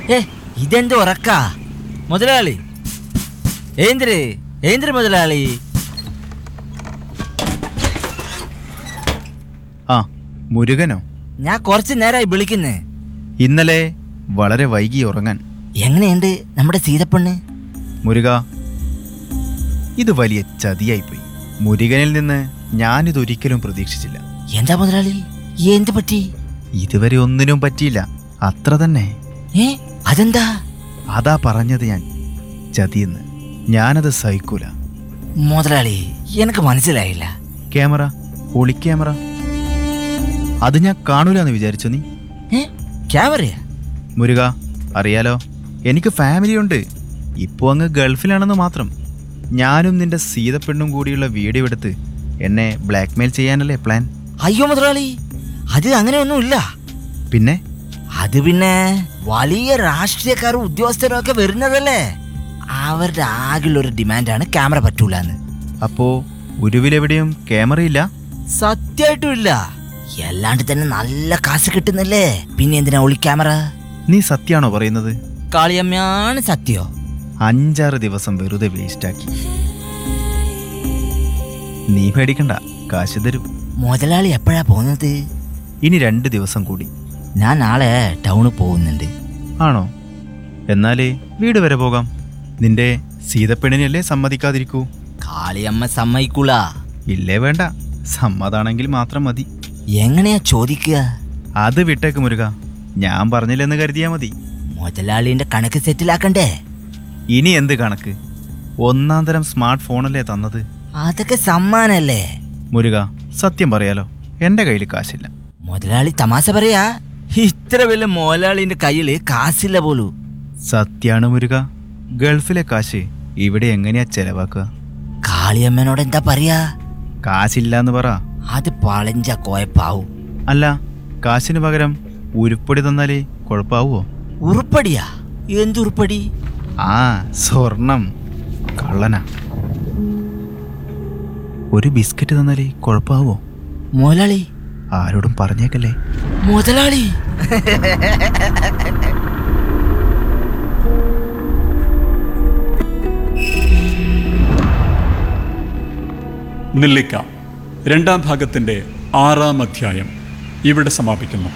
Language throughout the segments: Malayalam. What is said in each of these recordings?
ഏ ഇതെന്ത് ഉറക്ക മുതലാളി ഏന്ദ്ര് ഏന്ദ്ര മുതലാളി ആ മുരുകനോ ഞാൻ കുറച്ച് നേരമായി വിളിക്കുന്നേ ഇന്നലെ വളരെ വൈകി ഉറങ്ങാൻ എങ്ങനെയുണ്ട് നമ്മുടെ സീതപ്പെണ്ണ് മുരുക ഇത് വലിയ ചതിയായിപ്പോയി മുരുകനിൽ നിന്ന് ഞാനിതൊരിക്കലും പ്രതീക്ഷിച്ചില്ല എന്താ മുതലാളി എന്ത് പറ്റി ഇതുവരെ ഒന്നിനും പറ്റിയില്ല അത്ര തന്നെ ഏ അതെന്താ അതാ പറഞ്ഞത് ഞാൻ ചതിയെന്ന് ഞാനത് സഹിക്കൂല മുതലാളി എനിക്ക് മനസ്സിലായില്ല ക്യാമറ ഒളി ക്യാമറ അത് ഞാൻ കാണൂലെന്ന് വിചാരിച്ചു നീ ഏ ക്യാമറയാ മുരുക അറിയാലോ എനിക്ക് ഫാമിലി ഉണ്ട് ഇപ്പോൾ അങ്ങ് ഗൾഫിലാണെന്ന് മാത്രം ഞാനും നിന്റെ സീതപ്പെണ്ണും കൂടിയുള്ള വീഡിയോ എടുത്ത് എന്നെ ബ്ലാക്ക്മെയിൽ ചെയ്യാനല്ലേ പ്ലാൻ അയ്യോ മുതലാളി അത് അങ്ങനെയൊന്നുമില്ല പിന്നെ അത് പിന്നെ വലിയ രാഷ്ട്രീയക്കാരും ഉദ്യോഗസ്ഥരും ഒക്കെ വരുന്നതല്ലേ അവരുടെ ആകെയുള്ള ഒരു ഡിമാൻഡാണ് ക്യാമറ പറ്റൂലെന്ന് അപ്പോ ഉരുവിലെവിടെയും ക്യാമറയില്ല സത്യമായിട്ടും ഇല്ല എല്ലാണ്ട് തന്നെ നല്ല കാശ് കിട്ടുന്നില്ലേ പിന്നെ എന്തിനാ ഒളി ക്യാമറ നീ സത്യാണോ പറയുന്നത് കാളിയമ്മയാണ് സത്യോ അഞ്ചാറ് ദിവസം വെറുതെ വേസ്റ്റാക്കി നീ പേടിക്കണ്ട കാശ് തരും മുതലാളി എപ്പോഴാ പോകുന്നത് ഇനി രണ്ട് ദിവസം കൂടി ഞാൻ നാളെ ടൗണിൽ പോകുന്നുണ്ട് ആണോ എന്നാലേ വീട് വരെ പോകാം നിന്റെ സീതപ്പെണ്ണിനല്ലേ സമ്മതിക്കാതിരിക്കൂ കാളിയമ്മ സമ്മതിക്കൂല ഇല്ലേ വേണ്ട സമ്മതാണെങ്കിൽ മാത്രം മതി എങ്ങനെയാ ചോദിക്കുക അത് വിട്ടേക്ക് മുരുക ഞാൻ പറഞ്ഞില്ലെന്ന് കരുതിയാ മതി മുതലാളിന്റെ കണക്ക് സെറ്റിലാക്കണ്ടേ ഇനി എന്ത് കണക്ക് ഒന്നാം തരം സ്മാർട്ട് ഫോണല്ലേ തന്നത് അതൊക്കെ സമ്മാനല്ലേ മുരുക സത്യം പറയാലോ എന്റെ കയ്യിൽ കാശില്ല മുതലാളി തമാശ പറയാ ഇത്ര വലിയ മുതലാളിന്റെ കയ്യില് കാശില്ല പോലു സത്യാണ് മുരുക ഗൾഫിലെ കാശ് ഇവിടെ എങ്ങനെയാ ചെലവാക്കുക കാളിയമ്മനോട് എന്താ പറയാ കാശില്ലാന്ന് പറ അത് പളഞ്ച കോയപ്പാവും അല്ല കാശിന് പകരം ഉരുപ്പടി തന്നാലേ കുഴപ്പാവോ ഉറുപ്പടിയാ എന്തുറുപ്പടി ആ സ്വർണം കള്ളനാ ഒരു ബിസ്ക്കറ്റ് തന്നാലേ കുഴപ്പാവോ മുതലാളി ആരോടും പറഞ്ഞേക്കല്ലേ മുതലാളി നെല്ലിക്ക രണ്ടാം ഭാഗത്തിൻ്റെ ആറാം അധ്യായം ഇവിടെ സമാപിക്കുന്നു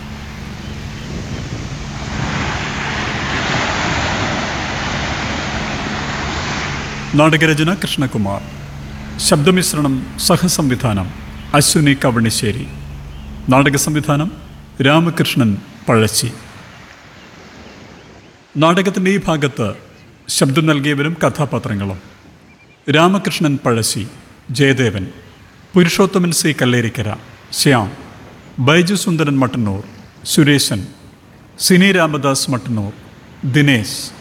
നാടകരചന കൃഷ്ണകുമാർ ശബ്ദമിശ്രണം സഹസംവിധാനം അശ്വിനി കവണിശ്ശേരി നാടക സംവിധാനം രാമകൃഷ്ണൻ പഴശ്ശി നാടകത്തിൻ്റെ ഈ ഭാഗത്ത് ശബ്ദം നൽകിയവരും കഥാപാത്രങ്ങളും രാമകൃഷ്ണൻ പഴശ്ശി ജയദേവൻ പുരുഷോത്തമൻ സി കല്ലേരിക്കര ശ്യാം ബൈജു സുന്ദരൻ മട്ടന്നൂർ സുരേശൻ സിനി രാമദാസ് മട്ടന്നൂർ ദിനേശ്